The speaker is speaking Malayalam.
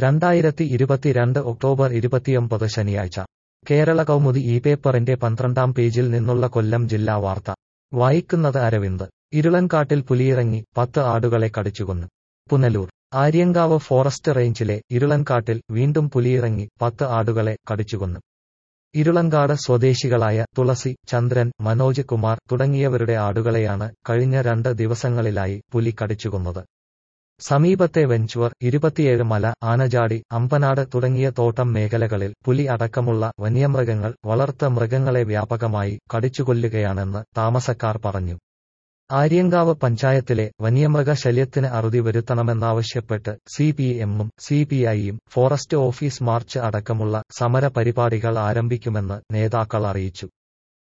രണ്ടായിരത്തി ഇരുപത്തിരണ്ട് ഒക്ടോബർ ഇരുപത്തിയൊമ്പത് ശനിയാഴ്ച കേരള കൗമുദി ഈ പേപ്പറിന്റെ പന്ത്രണ്ടാം പേജിൽ നിന്നുള്ള കൊല്ലം ജില്ലാ വാർത്ത വായിക്കുന്നത് അരവിന്ദ് ഇരുളൻകാട്ടിൽ പുലിയിറങ്ങി പത്ത് ആടുകളെ കടിച്ചുകൊന്നു പുനലൂർ ആര്യങ്കാവ് ഫോറസ്റ്റ് റേഞ്ചിലെ ഇരുളൻകാട്ടിൽ വീണ്ടും പുലിയിറങ്ങി പത്ത് ആടുകളെ കടിച്ചുകൊന്നു ഇരുളങ്കാട് സ്വദേശികളായ തുളസി ചന്ദ്രൻ മനോജ് കുമാർ തുടങ്ങിയവരുടെ ആടുകളെയാണ് കഴിഞ്ഞ രണ്ട് ദിവസങ്ങളിലായി പുലി കടിച്ചുകൊന്നത് സമീപത്തെ വെഞ്ചുവർ ഇരുപത്തിയേഴ് മല ആനജാടി അമ്പനാട് തുടങ്ങിയ തോട്ടം മേഖലകളിൽ പുലി അടക്കമുള്ള വന്യമൃഗങ്ങൾ വളർത്ത മൃഗങ്ങളെ വ്യാപകമായി കടിച്ചുകൊല്ലുകയാണെന്ന് താമസക്കാർ പറഞ്ഞു ആര്യങ്കാവ് പഞ്ചായത്തിലെ വന്യമൃഗ ശല്യത്തിന് അറുതി വരുത്തണമെന്നാവശ്യപ്പെട്ട് സി പി എമ്മും സി പി ഐയും ഫോറസ്റ്റ് ഓഫീസ് മാർച്ച് അടക്കമുള്ള സമര പരിപാടികൾ ആരംഭിക്കുമെന്ന് നേതാക്കൾ അറിയിച്ചു